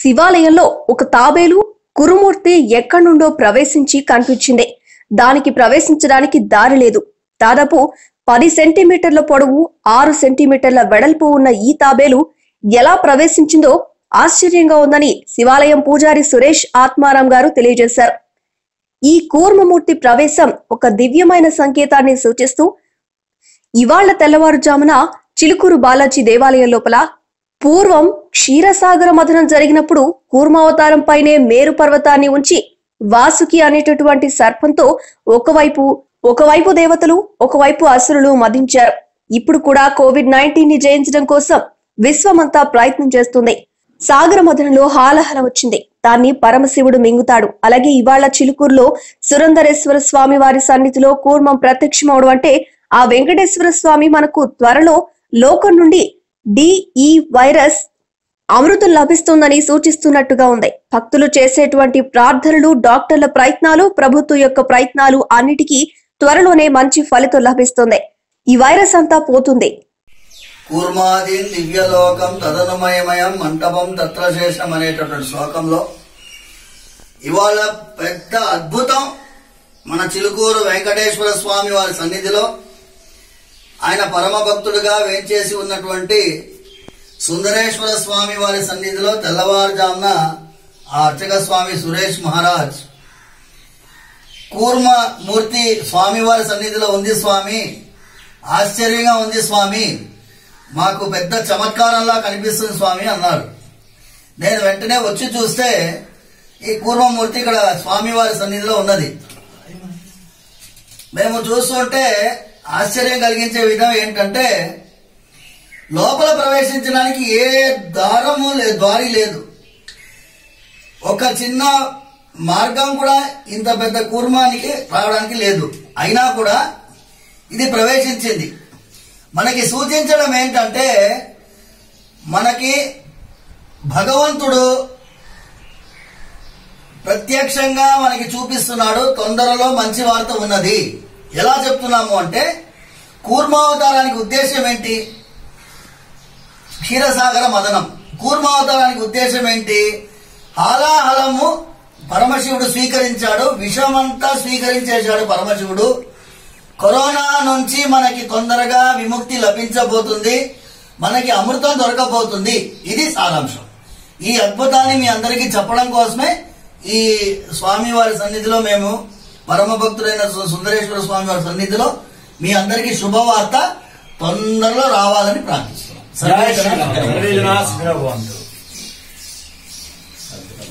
శివాలయంలో ఒక తాబేలు కురుమూర్తి ఎక్కడి నుండో ప్రవేశించి కనిపించింది దానికి ప్రవేశించడానికి దారి లేదు దాదాపు పది సెంటీమీటర్ల పొడవు ఆరు సెంటీమీటర్ల వెడల్పు ఉన్న ఈ తాబేలు ఎలా ప్రవేశించిందో ఆశ్చర్యంగా ఉందని శివాలయం పూజారి సురేష్ ఆత్మారాం గారు తెలియజేశారు ఈ కూర్మమూర్తి ప్రవేశం ఒక దివ్యమైన సంకేతాన్ని సూచిస్తూ ఇవాళ్ల తెల్లవారుజామున చిలుకూరు బాలాజీ దేవాలయం లోపల పూర్వం క్షీరసాగర మథనం జరిగినప్పుడు కూర్మావతారం పైనే మేరు పర్వతాన్ని ఉంచి వాసుకి అనేటటువంటి సర్పంతో ఒకవైపు ఒకవైపు దేవతలు ఒకవైపు అసురులు మదించారు ఇప్పుడు కూడా కోవిడ్ నైన్టీన్ ని జయించడం కోసం విశ్వమంతా ప్రయత్నం చేస్తుంది సాగర మథనంలో హాలహల వచ్చింది దాన్ని పరమశివుడు మింగుతాడు అలాగే ఇవాళ చిలుకూరులో సురందరేశ్వర స్వామి వారి సన్నిధిలో కూర్మం ప్రత్యక్షమవడం అంటే ఆ వెంకటేశ్వర స్వామి మనకు త్వరలో లోకం నుండి డిఈ వైరస్ అమృతం లభిస్తుందని సూచిస్తున్నట్టుగా ఉంది భక్తులు చేసేటువంటి ప్రార్థనలు డాక్టర్ల ప్రయత్నాలు ప్రభుత్వం యొక్క ప్రయత్నాలు అన్నిటికీ త్వరలోనే మంచి ఫలితం లభిస్తుంది ఈ వైరస్ అంతా పోతుంది కూర్మాదీన్ దివ్యలోకం తదనుమయమయం మంటపం తత్రశేషం అనేటటువంటి శ్లోకంలో ఇవాళ పెద్ద అద్భుతం మన చిలుకూరు వెంకటేశ్వర స్వామి వారి సన్నిధిలో ఆయన పరమ భక్తుడుగా వేంచేసి ఉన్నటువంటి సుందరేశ్వర స్వామి వారి సన్నిధిలో తెల్లవారుజామున ఆ అర్చక స్వామి సురేష్ మహారాజ్ కూర్మ మూర్తి స్వామివారి సన్నిధిలో ఉంది స్వామి ఆశ్చర్యంగా ఉంది స్వామి మాకు పెద్ద చమత్కారంలా కనిపిస్తుంది స్వామి అన్నారు నేను వెంటనే వచ్చి చూస్తే ఈ కూర్మమూర్తి ఇక్కడ స్వామివారి సన్నిధిలో ఉన్నది మేము చూస్తుంటే ఆశ్చర్యం కలిగించే విధం ఏంటంటే లోపల ప్రవేశించడానికి ఏ దారము లేదు దారి లేదు ఒక చిన్న మార్గం కూడా ఇంత పెద్ద కూర్మానికి రావడానికి లేదు అయినా కూడా ఇది ప్రవేశించింది మనకి సూచించడం ఏంటంటే మనకి భగవంతుడు ప్రత్యక్షంగా మనకి చూపిస్తున్నాడు తొందరలో మంచి వార్త ఉన్నది ఎలా చెప్తున్నాము అంటే కూర్మావతారానికి ఉద్దేశం ఏంటి క్షీరసాగర మదనం కూర్మావతారానికి ఉద్దేశం ఏంటి హాలాహలము పరమశివుడు స్వీకరించాడు విషమంతా స్వీకరించేశాడు పరమశివుడు కరోనా నుంచి మనకి తొందరగా విముక్తి లభించబోతుంది మనకి అమృతం దొరకబోతుంది ఇది సారాంశం ఈ అద్భుతాన్ని మీ అందరికీ చెప్పడం కోసమే ఈ స్వామి వారి సన్నిధిలో మేము పరమ భక్తుడైన సు- సుందరేశ్వర స్వామి వారి సన్నిధిలో మీ అందరికీ శుభవార్త తొందరలో రావాలని ప్రార్థిస్తున్నాం సర్వే జనా సర్వే జనా సుఖినో భవంతు